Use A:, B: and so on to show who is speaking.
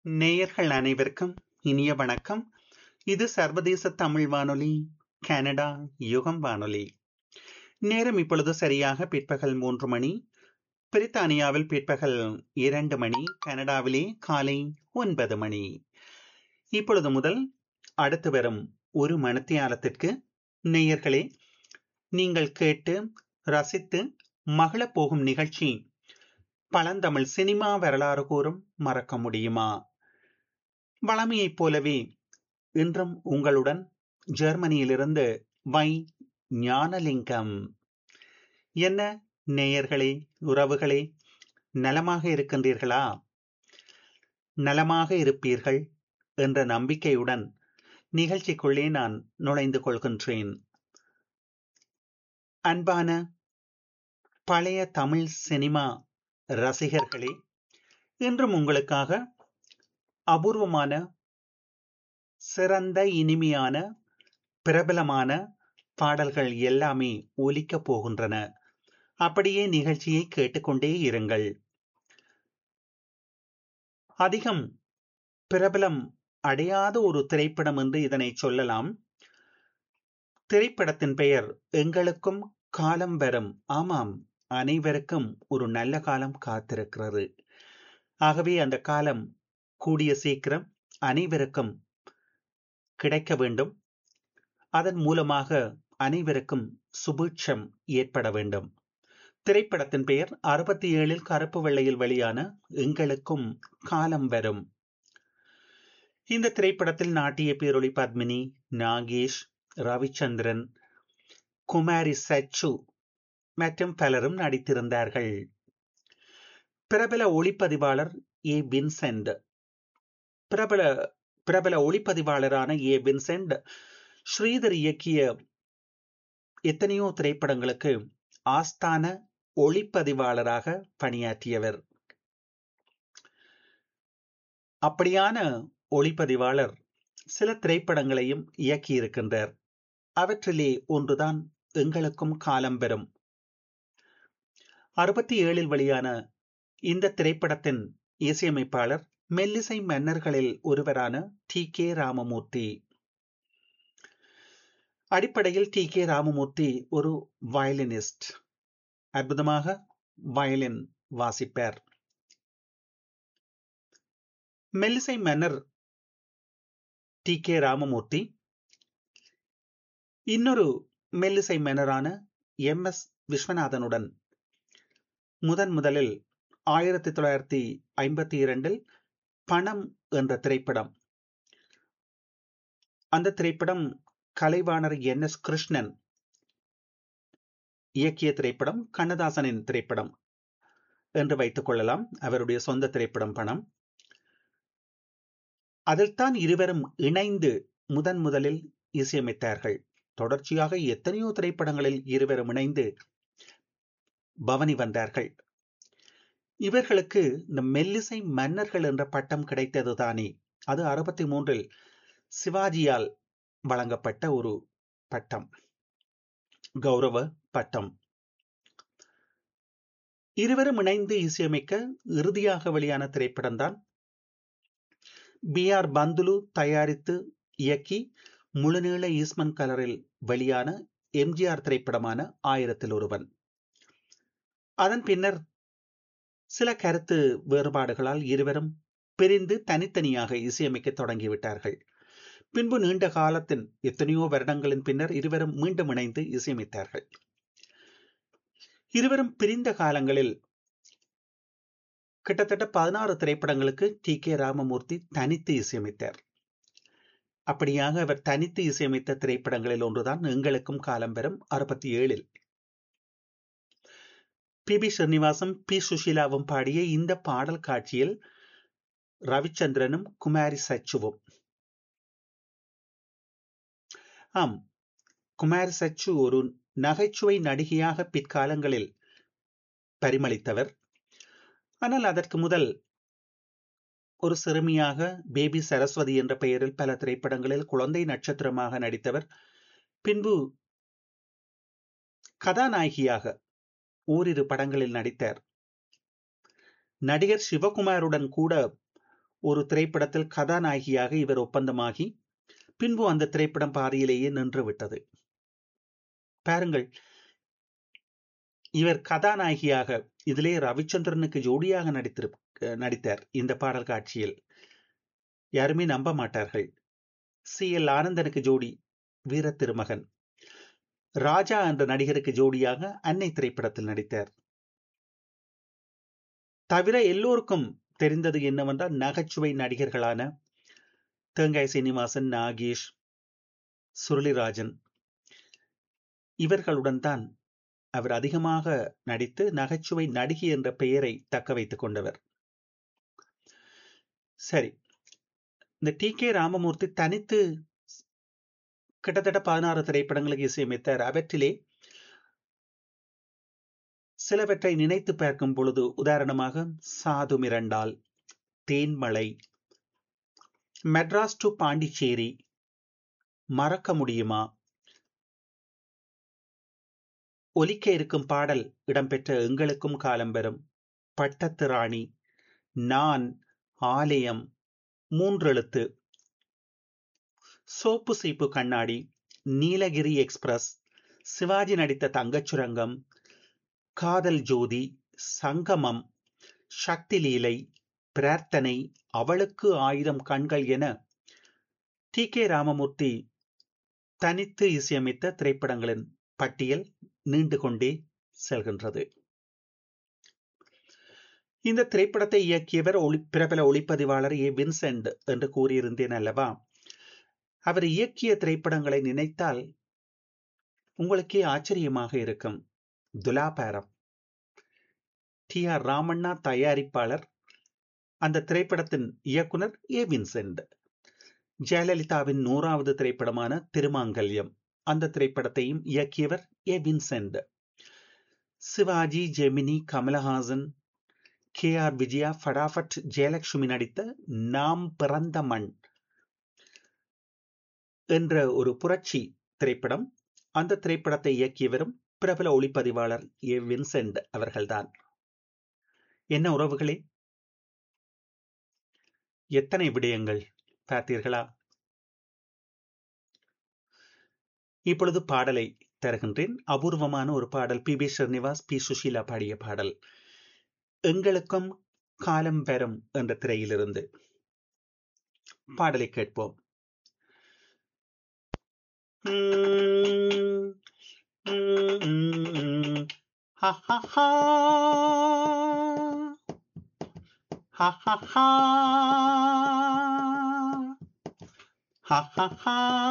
A: நேயர்கள் அனைவருக்கும் இனிய வணக்கம் இது சர்வதேச தமிழ் வானொலி கனடா யுகம் வானொலி நேரம் இப்பொழுது சரியாக பிற்பகல் மூன்று மணி பிரித்தானியாவில் பிற்பகல் இரண்டு மணி கனடாவிலே காலை ஒன்பது மணி இப்பொழுது முதல் அடுத்து வரும் ஒரு மணித்தியாலத்திற்கு நேயர்களே நீங்கள் கேட்டு ரசித்து மகிழப் போகும் நிகழ்ச்சி பழந்தமிழ் சினிமா வரலாறு கூறும் மறக்க முடியுமா வளமையைப் போலவே இன்றும் உங்களுடன் ஜெர்மனியிலிருந்து வை ஞானலிங்கம் என்ன நேயர்களே உறவுகளே நலமாக இருக்கின்றீர்களா நலமாக இருப்பீர்கள் என்ற நம்பிக்கையுடன் நிகழ்ச்சிக்குள்ளே நான் நுழைந்து கொள்கின்றேன் அன்பான பழைய தமிழ் சினிமா ரசிகர்களே இன்றும் உங்களுக்காக அபூர்வமான சிறந்த இனிமையான பிரபலமான பாடல்கள் எல்லாமே ஒலிக்கப் போகின்றன அப்படியே நிகழ்ச்சியை கேட்டுக்கொண்டே இருங்கள் அதிகம் பிரபலம் அடையாத ஒரு திரைப்படம் என்று இதனை சொல்லலாம் திரைப்படத்தின் பெயர் எங்களுக்கும் காலம் வரும் ஆமாம் அனைவருக்கும் ஒரு நல்ல காலம் காத்திருக்கிறது ஆகவே அந்த காலம் கூடிய சீக்கிரம் அனைவருக்கும் கிடைக்க வேண்டும் அதன் மூலமாக அனைவருக்கும் சுபீட்சம் ஏற்பட வேண்டும் திரைப்படத்தின் பெயர் அறுபத்தி ஏழில் கருப்பு வெள்ளையில் வெளியான எங்களுக்கும் காலம் வரும் இந்த திரைப்படத்தில் நாட்டிய பேரொளி பத்மினி நாகேஷ் ரவிச்சந்திரன் குமாரி சச்சு மற்றும் பலரும் நடித்திருந்தார்கள் பிரபல ஒளிப்பதிவாளர் ஏ வின்சென்ட் பிரபல பிரபல ஒளிப்பதிவாளரான ஏ வின்சென்ட் ஸ்ரீதர் இயக்கிய எத்தனையோ திரைப்படங்களுக்கு ஆஸ்தான ஒளிப்பதிவாளராக பணியாற்றியவர் அப்படியான ஒளிப்பதிவாளர் சில திரைப்படங்களையும் இயக்கியிருக்கின்றார் அவற்றிலே ஒன்றுதான் எங்களுக்கும் காலம் பெறும் அறுபத்தி ஏழில் வெளியான இந்த திரைப்படத்தின் இசையமைப்பாளர் மெல்லிசை மன்னர்களில் ஒருவரான டி கே ராமமூர்த்தி அடிப்படையில் டி கே ராமமூர்த்தி ஒரு வயலினிஸ்ட் அற்புதமாக வயலின் வாசிப்பார் மெல்லிசை மன்னர் டி கே ராமமூர்த்தி இன்னொரு மெல்லிசை மன்னரான எம் எஸ் விஸ்வநாதனுடன் முதன் முதலில் ஆயிரத்தி தொள்ளாயிரத்தி ஐம்பத்தி இரண்டில் பணம் என்ற திரைப்படம் அந்த திரைப்படம் கலைவாணர் என் எஸ் கிருஷ்ணன் இயக்கிய திரைப்படம் கண்ணதாசனின் திரைப்படம் என்று வைத்துக் கொள்ளலாம் அவருடைய சொந்த திரைப்படம் பணம் அதில்தான் இருவரும் இணைந்து முதன் முதலில் இசையமைத்தார்கள் தொடர்ச்சியாக எத்தனையோ திரைப்படங்களில் இருவரும் இணைந்து பவனி வந்தார்கள் இவர்களுக்கு இந்த மெல்லிசை மன்னர்கள் என்ற பட்டம் கிடைத்தது தானே அது அறுபத்தி மூன்றில் சிவாஜியால் வழங்கப்பட்ட ஒரு பட்டம் கௌரவ பட்டம் இருவரும் இணைந்து இசையமைக்க இறுதியாக வெளியான திரைப்படம் தான் பி ஆர் பந்துலு தயாரித்து இயக்கி முழுநீள ஈஸ்மன் கலரில் வெளியான எம்ஜிஆர் திரைப்படமான ஆயிரத்தில் ஒருவன் அதன் பின்னர் சில கருத்து வேறுபாடுகளால் இருவரும் பிரிந்து தனித்தனியாக இசையமைக்க தொடங்கிவிட்டார்கள் பின்பு நீண்ட காலத்தின் எத்தனையோ வருடங்களின் பின்னர் இருவரும் மீண்டும் இணைந்து இசையமைத்தார்கள் இருவரும் பிரிந்த காலங்களில் கிட்டத்தட்ட பதினாறு திரைப்படங்களுக்கு டி கே ராமமூர்த்தி தனித்து இசையமைத்தார் அப்படியாக அவர் தனித்து இசையமைத்த திரைப்படங்களில் ஒன்றுதான் எங்களுக்கும் காலம் பெறும் அறுபத்தி ஏழில் பி பி ஸ்ரீனிவாசம் பி சுஷீலாவும் பாடிய இந்த பாடல் காட்சியில் ரவிச்சந்திரனும் குமாரி சச்சுவும் ஆம் குமாரி சச்சு ஒரு நகைச்சுவை நடிகையாக பிற்காலங்களில் பரிமளித்தவர் ஆனால் அதற்கு முதல் ஒரு சிறுமியாக பேபி சரஸ்வதி என்ற பெயரில் பல திரைப்படங்களில் குழந்தை நட்சத்திரமாக நடித்தவர் பின்பு கதாநாயகியாக ஓரிரு படங்களில் நடித்தார் நடிகர் சிவகுமாருடன் கூட ஒரு திரைப்படத்தில் கதாநாயகியாக இவர் ஒப்பந்தமாகி பின்பு அந்த திரைப்படம் பாதியிலேயே நின்று விட்டது பாருங்கள் இவர் கதாநாயகியாக இதிலே ரவிச்சந்திரனுக்கு ஜோடியாக நடித்திரு நடித்தார் இந்த பாடல் காட்சியில் யாருமே நம்ப மாட்டார்கள் சி எல் ஆனந்தனுக்கு ஜோடி வீர திருமகன் ராஜா என்ற நடிகருக்கு ஜோடியாக அன்னை திரைப்படத்தில் நடித்தார் தவிர எல்லோருக்கும் தெரிந்தது என்னவென்றால் நகைச்சுவை நடிகர்களான தேங்காய் சீனிவாசன் நாகேஷ் சுருளிராஜன் இவர்களுடன் தான் அவர் அதிகமாக நடித்து நகைச்சுவை நடிகை என்ற பெயரை தக்க வைத்துக் கொண்டவர் சரி இந்த டி கே ராமமூர்த்தி தனித்து கிட்டத்தட்ட பதினாறு திரைப்படங்களுக்கு இசையமைத்தார் அவற்றிலே சிலவற்றை நினைத்து பார்க்கும் பொழுது உதாரணமாக சாது மிரண்டால் தேன்மலை மெட்ராஸ் டு பாண்டிச்சேரி மறக்க முடியுமா ஒலிக்க இருக்கும் பாடல் இடம்பெற்ற எங்களுக்கும் காலம் பெறும் பட்டத்து ராணி நான் ஆலயம் மூன்றெழுத்து சோப்பு சீப்பு கண்ணாடி நீலகிரி எக்ஸ்பிரஸ் சிவாஜி நடித்த தங்கச்சுரங்கம் காதல் ஜோதி சங்கமம் சக்தி லீலை பிரார்த்தனை அவளுக்கு ஆயிரம் கண்கள் என டி கே ராமமூர்த்தி தனித்து இசையமைத்த திரைப்படங்களின் பட்டியல் நீண்டு கொண்டே செல்கின்றது இந்த திரைப்படத்தை இயக்கியவர் ஒளி பிரபல ஒளிப்பதிவாளர் ஏ வின்சென்ட் என்று கூறியிருந்தேன் அல்லவா அவர் இயக்கிய திரைப்படங்களை நினைத்தால் உங்களுக்கே ஆச்சரியமாக இருக்கும் துலாபாரம் டி ஆர் ராமண்ணா தயாரிப்பாளர் அந்த திரைப்படத்தின் இயக்குனர் ஏ வின்சென்ட் ஜெயலலிதாவின் நூறாவது திரைப்படமான திருமாங்கல்யம் அந்த திரைப்படத்தையும் இயக்கியவர் A Vincent Sivaji Gemini Kamalahasan K R Vijaya Fatafat Jayalakshmi நடித்த நாம் பிறந்த மண் என்ற ஒரு புரட்சி திரைப்படம் அந்த திரைப்படத்தை இயக்கியவரும் பிரபல ஒளிப்பதிவாளர் ஏ வின்சென்ட் அவர்கள்தான் என்ன உறவுகளே எத்தனை விடயங்கள் பார்த்தீர்களா இப்பொழுது பாடலை தருகின்றேன் அபூர்வமான ஒரு பாடல் P B Srinivas P Susheela பாடிய பாடல் எங்களுக்கும் காலம் பெறும் என்ற திரையிலிருந்து பாடலை கேட்போம் ha ha ha ha ha ha ha ha ha